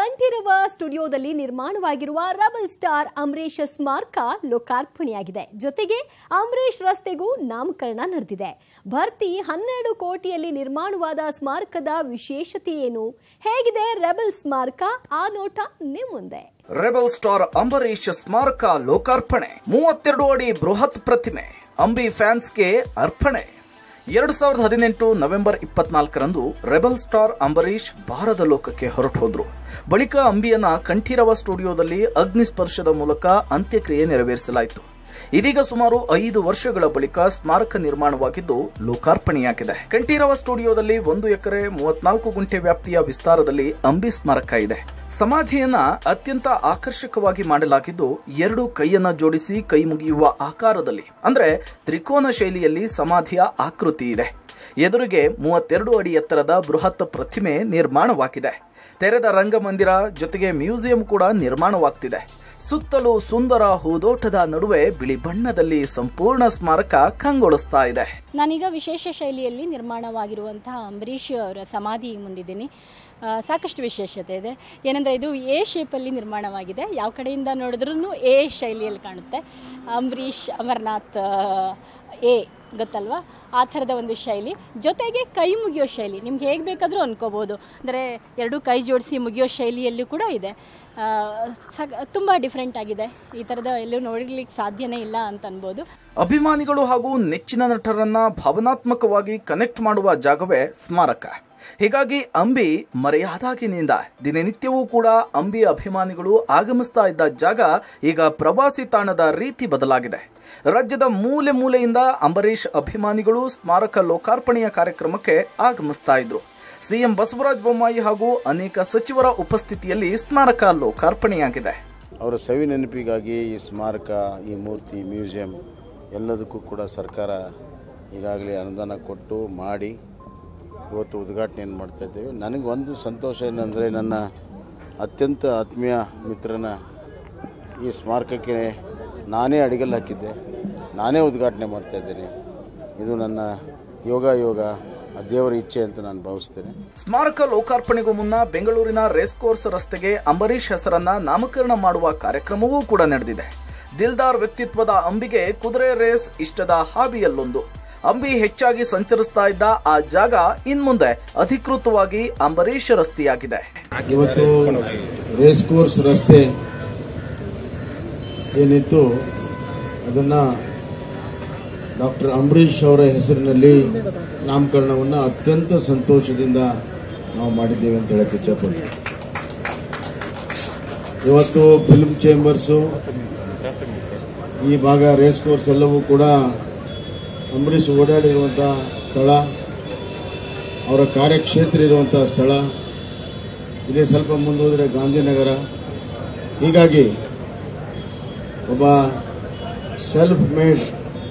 ಕಂಠೀರವ ಸ್ಟುಡಿಯೋದಲ್ಲಿ ನಿರ್ಮಾಣವಾಗಿರುವ rebel star Ambareesh ಸ್ಮಾರಕ ಲೋಕಾರ್ಪಣೆಯಾಗಿದೆ ಜೊತೆಗೆ ಅಂಬರೀಶ್ ರಸ್ತೆಗೂ ನಾಮಕರಣ ನಡೆದಿದೆ ಭರ್ತಿ ಹನ್ನೆರಡು ಕೋಟಿಯಲ್ಲಿ ನಿರ್ಮಾಣವಾದ ಸ್ಮಾರಕದ ವಿಶೇಷತೆ ಏನು ಹೇಗಿದೆ ರೆಬಲ್ ಸ್ಮಾರಕ ಆ ನೋಟ ನಿಮ್ಮ ಮುಂದೆ ರೆಬಲ್ ಸ್ಟಾರ್ ಅಂಬರೀಶ್ ಸ್ಮಾರಕ ಲೋಕಾರ್ಪಣೆ ಮೂವತ್ತೆರಡು ಅಡಿ ಬೃಹತ್ ಪ್ರತಿಮೆ ಅಂಬಿ ಫ್ಯಾನ್ಸ್ಗೆ ಅರ್ಪಣೆ ಎರಡು ಸಾವಿರದ ಹದಿನೆಂಟು ನವೆಂಬರ್ ಇಪ್ಪತ್ನಾಲ್ಕರಂದು ರೆಬಲ್ ಸ್ಟಾರ್ ಅಂಬರೀಶ್ ಭಾರದ ಲೋಕಕ್ಕೆ ಹೊರಟು ಹೋದ್ರು ಬಳಿಕ ಅಂಬಿಯನ್ನ ಕಂಠೀರವ ಸ್ಟುಡಿಯೋದಲ್ಲಿ ಅಗ್ನಿಸ್ಪರ್ಶದ ಮೂಲಕ ಅಂತ್ಯಕ್ರಿಯೆ ನೆರವೇರಿಸಲಾಯಿತು ಇದೀಗ ಸುಮಾರು ಐದು ವರ್ಷಗಳ ಬಳಿಕ ಸ್ಮಾರಕ ನಿರ್ಮಾಣವಾಗಿದ್ದು ಲೋಕಾರ್ಪಣೆಯಾಗಿದೆ ಕಂಠೀರವ ಸ್ಟುಡಿಯೋದಲ್ಲಿ ಒಂದು ಎಕರೆ ಮೂವತ್ನಾಲ್ಕು ಗುಂಟೆ ವ್ಯಾಪ್ತಿಯ ವಿಸ್ತಾರದಲ್ಲಿ ಅಂಬಿ ಸ್ಮಾರಕ ಇದೆ ಸಮಾಧಿಯನ್ನ ಅತ್ಯಂತ ಆಕರ್ಷಕವಾಗಿ ಮಾಡಲಾಗಿದ್ದು ಎರಡು ಕೈಯನ್ನ ಜೋಡಿಸಿ ಕೈ ಮುಗಿಯುವ ಆಕಾರದಲ್ಲಿ ಅಂದ್ರೆ ತ್ರಿಕೋನ ಶೈಲಿಯಲ್ಲಿ ಸಮಾಧಿಯ ಆಕೃತಿ ಇದೆ ಎದುರಿಗೆ ಮೂವತ್ತೆರಡು ಅಡಿ ಎತ್ತರದ ಬೃಹತ್ ಪ್ರತಿಮೆ ನಿರ್ಮಾಣವಾಗಿದೆ ತೆರೆದ ರಂಗಮಂದಿರ ಜೊತೆಗೆ ಮ್ಯೂಸಿಯಂ ಕೂಡ ನಿರ್ಮಾಣವಾಗ್ತಿದೆ ಸುತ್ತಲೂ ಸುಂದರ ಹೂದೋಟದ ನಡುವೆ ಬಿಳಿ ಬಣ್ಣದಲ್ಲಿ ಸಂಪೂರ್ಣ ಸ್ಮಾರಕ ಕಂಗೊಳಿಸ್ತಾ ಇದೆ ನಾನೀಗ ವಿಶೇಷ ಶೈಲಿಯಲ್ಲಿ ನಿರ್ಮಾಣವಾಗಿರುವಂತಹ ಅಂಬರೀಷ್ ಅವರ ಸಮಾಧಿ ಮುಂದಿದ್ದೀನಿ ಆ, ಸಾಕಷ್ಟು ವಿಶೇಷತೆ ಇದೆ ಏನಂದರೆ ಇದು ಎ ಶೇಪಲ್ಲಿ ನಿರ್ಮಾಣವಾಗಿದೆ ಯಾವ ಕಡೆಯಿಂದ ನೋಡಿದ್ರೂ ಎ ಶೈಲಿಯಲ್ಲಿ ಕಾಣುತ್ತೆ ಅಂಬರೀಷ್ ಅಮರ್ನಾಥ್ ಆ, ಎ ಗೊತ್ತಲ್ವಾ ಆ ಥರದ ಒಂದು ಶೈಲಿ ಜೊತೆಗೆ ಕೈ ಮುಗಿಯೋ ಶೈಲಿ ನಿಮ್ಗೆ ಹೇಗೆ ಬೇಕಾದರೂ ಅನ್ಕೋಬೋದು ಅಂದರೆ ಎರಡು ಕೈ ಜೋಡಿಸಿ ಮುಗಿಯೋ ಶೈಲಿಯಲ್ಲೂ ಕೂಡ ಇದೆ ಆ, ಸಗ್ ತುಂಬ ಡಿಫ್ರೆಂಟ್ ಆಗಿದೆ ಈ ಥರದ ಎಲ್ಲೂ ನೋಡಲಿಕ್ಕೆ ಸಾಧ್ಯನೇ ಇಲ್ಲ ಅಂತ ಅನ್ಬೋದು ಅಭಿಮಾನಿಗಳು ಹಾಗೂ ನೆಚ್ಚಿನ ನಟರನ್ನ ಭಾವನಾತ್ಮಕವಾಗಿ ಕನೆಕ್ಟ್ ಮಾಡುವ ಜಾಗವೇ ಸ್ಮಾರಕ ಹೀಗಾಗಿ ಅಂಬಿ ಮರೆಯಾದಾಗಿನಿಂದ ದಿನನಿತ್ಯವೂ ಕೂಡ ಅಂಬಿ ಅಭಿಮಾನಿಗಳು ಆಗಮಿಸ್ತಾ ಇದ್ದ ಜಾಗ ಈಗ ಪ್ರವಾಸಿ ತಾಣದ ರೀತಿ ಬದಲಾಗಿದೆ ರಾಜ್ಯದ ಮೂಲೆ ಮೂಲೆಯಿಂದ ಅಂಬರೀಷ್ ಅಭಿಮಾನಿಗಳು ಸ್ಮಾರಕ ಲೋಕಾರ್ಪಣೆಯ ಕಾರ್ಯಕ್ರಮಕ್ಕೆ ಆಗಮಿಸ್ತಾ ಇದ್ರು ಸಿಎಂ ಬಸವರಾಜ ಬೊಮ್ಮಾಯಿ ಹಾಗೂ ಅನೇಕ ಸಚಿವರ ಉಪಸ್ಥಿತಿಯಲ್ಲಿ ಸ್ಮಾರಕ ಲೋಕಾರ್ಪಣೆಯಾಗಿದೆ ಅವರ ಸವಿ ನೆನಪಿಗಾಗಿ ಈ ಸ್ಮಾರಕ ಈ ಮೂರ್ತಿ ಮ್ಯೂಸಿಯಂ ಎಲ್ಲದಕ್ಕೂ ಕೂಡ ಸರ್ಕಾರ ಈಗಾಗಲೇ ಅನುದಾನ ಕೊಟ್ಟು ಮಾಡಿ ಇವತ್ತು ಉದ್ಘಾಟನೆಯನ್ನು ಮಾಡ್ತಾ ಇದ್ದೇವೆ ನನಗೆ ಒಂದು ಸಂತೋಷ ಏನಂದರೆ ನನ್ನ ಅತ್ಯಂತ ಆತ್ಮೀಯ ಮಿತ್ರನ ಈ ಸ್ಮಾರಕಕ್ಕೆ ನಾನೇ ಅಡಿಗಲ್ ಹಾಕಿದ್ದೆ ನಾನೇ ಉದ್ಘಾಟನೆ ಮಾಡ್ತಾ ಇದ್ದೇನೆ ಇದು ನನ್ನ ಯೋಗ ಯೋಗ ಆ ದೇವರ ಇಚ್ಛೆ ಅಂತ ನಾನು ಭಾವಿಸ್ತೇನೆ ಸ್ಮಾರಕ ಲೋಕಾರ್ಪಣೆಗೂ ಮುನ್ನ ಬೆಂಗಳೂರಿನ ರೇಸ್ ಕೋರ್ಸ್ ರಸ್ತೆಗೆ ಅಂಬರೀಷ್ ಹೆಸರನ್ನ ನಾಮಕರಣ ಮಾಡುವ ಕಾರ್ಯಕ್ರಮವೂ ಕೂಡ ನಡೆದಿದೆ ದಿಲ್ದಾರ್ ವ್ಯಕ್ತಿತ್ವದ ಅಂಬಿಗೆ ಕುದುರೆ ರೇಸ್ ಇಷ್ಟದ ಹಾಬಿಯಲ್ಲೊಂದು ಅಂಬಿ ಹೆಚ್ಚಾಗಿ ಸಂಚರಿಸ್ತಾ ಇದ್ದ ಆ ಜಾಗ ಇನ್ಮುಂದೆ ಅಧಿಕೃತವಾಗಿ ಅಂಬರೀಷ್ ರಸ್ತೆಯಾಗಿದೆ ಇವತ್ತು ರೇಸ್ ಕೋರ್ಸ್ ರಸ್ತೆ ಏನಿತ್ತು ಅದನ್ನ ಡಾಕ್ಟರ್ ಅಂಬರೀಷ್ ಅವರ ಹೆಸರಿನಲ್ಲಿ ನಾಮಕರಣವನ್ನು ಅತ್ಯಂತ ಸಂತೋಷದಿಂದ ನಾವು ಮಾಡಿದ್ದೇವೆ ಅಂತ ಹೇಳಕ್ಕೆ ಇಚ್ಛಪಡ್ತೀನಿ ಇವತ್ತು ಫಿಲ್ಮ್ ಚೇಂಬರ್ಸು ಈ ಭಾಗ ರೇಸ್ ಕೋರ್ಸ್ ಎಲ್ಲವೂ ಕೂಡ ಅಂಬರೀಷ್ ಓಡಾಡಿರುವಂಥ ಸ್ಥಳ ಅವರ ಕಾರ್ಯಕ್ಷೇತ್ರ ಇರುವಂಥ ಸ್ಥಳ ಇಲ್ಲಿ ಸ್ವಲ್ಪ ಮುಂದೋದ್ರೆ ಗಾಂಧಿನಗರ ಹೀಗಾಗಿ ಒಬ್ಬ self made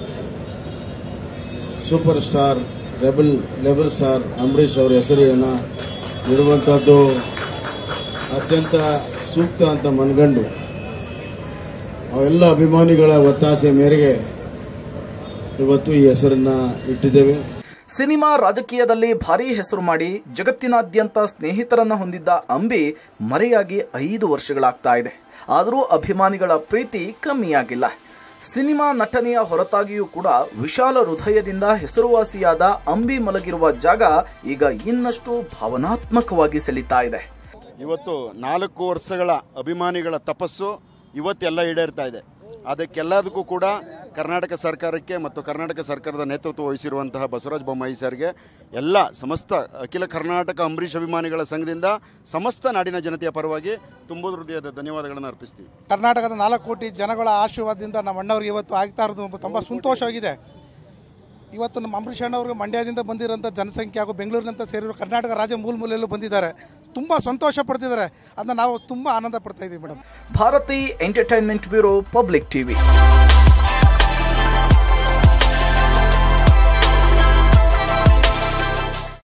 super star rebel ಲೆಬಲ್ ಸ್ಟಾರ್ ಅಂಬರೀಷ್ ಅವರ ಹೆಸರನ್ನು ಇಡುವಂಥದ್ದು ಅತ್ಯಂತ ಸೂಕ್ತ ಅಂತ ಮನಗಂಡು ಅವೆಲ್ಲ ಅಭಿಮಾನಿಗಳ ಒತ್ತಾಸೆ ಮೇರೆಗೆ ಇವತ್ತು ಈ ಹೆಸರನ್ನು ಇಟ್ಟಿದ್ದೇವೆ ಸಿನಿಮಾ ರಾಜಕೀಯದಲ್ಲಿ ಭಾರೀ ಹೆಸರು ಮಾಡಿ ಜಗತ್ತಿನಾದ್ಯಂತ ಸ್ನೇಹಿತರನ್ನ ಹೊಂದಿದ್ದ ಅಂಬಿ ಮರೆಯಾಗಿ ಐದು ವರ್ಷಗಳಾಗ್ತಾ ಇದೆ ಆದರೂ ಅಭಿಮಾನಿಗಳ ಪ್ರೀತಿ ಕಮ್ಮಿಯಾಗಿಲ್ಲ ಸಿನಿಮಾ ನಟನೆಯ ಹೊರತಾಗಿಯೂ ಕೂಡ ವಿಶಾಲ ಹೃದಯದಿಂದ ಹೆಸರುವಾಸಿಯಾದ ಅಂಬಿ ಮಲಗಿರುವ ಜಾಗ ಈಗ ಇನ್ನಷ್ಟು ಭಾವನಾತ್ಮಕವಾಗಿ ಸೆಳೀತಾ ಇದೆ ಇವತ್ತು ನಾಲ್ಕು ವರ್ಷಗಳ ಅಭಿಮಾನಿಗಳ ತಪಸ್ಸು ಇವತ್ತೆಲ್ಲ ಈಡೇರ್ತಾ ಇದೆ ಅದಕ್ಕೆಲ್ಲದಕ್ಕೂ ಕೂಡ ಕರ್ನಾಟಕ ಸರ್ಕಾರಕ್ಕೆ ಮತ್ತು ಕರ್ನಾಟಕ ಸರ್ಕಾರದ ನೇತೃತ್ವ ವಹಿಸಿರುವಂತಹ ಬಸವರಾಜ ಬೊಮ್ಮಾಯಿ ಸರ್ಗೆ ಎಲ್ಲ ಸಮಸ್ತ ಅಖಿಲ ಕರ್ನಾಟಕ ಅಂಬರೀಷ್ ಅಭಿಮಾನಿಗಳ ಸಂಘದಿಂದ ಸಮಸ್ತ ನಾಡಿನ ಜನತೆಯ ಪರವಾಗಿ ತುಂಬು ಹೃದಯದ ಧನ್ಯವಾದಗಳನ್ನು ಅರ್ಪಿಸ್ತೀವಿ ಕರ್ನಾಟಕದ ನಾಲ್ಕು ಕೋಟಿ ಜನಗಳ ಆಶೀರ್ವಾದದಿಂದ ನಮ್ಮ ಅಣ್ಣವ್ರಿಗೆ ಇವತ್ತು ಆಗ್ತಾ ಇರೋದು ತುಂಬ ಸಂತೋಷವಾಗಿದೆ ಇವತ್ತು ನಮ್ಮ ಅಂಬರೀಷ್ ಅಣ್ಣವ್ರಿಗೆ ಮಂಡ್ಯದಿಂದ ಬಂದಿರೋಂಥ ಜನಸಂಖ್ಯೆ ಹಾಗೂ ಬೆಂಗಳೂರಿನಂತ ಸೇರಿರೋ ಕರ್ನಾಟಕ ರಾಜ್ಯ ಮೂಲ ಮೂಲೆಯಲ್ಲೂ ಬಂದಿದ್ದಾರೆ ತುಂಬ ಸಂತೋಷ ಪಡ್ತಿದ್ದಾರೆ ಅದನ್ನ ನಾವು ತುಂಬ ಆನಂದ ಪಡ್ತಾ ಇದ್ದೀವಿ madam Bharathi entertainment bureau public TV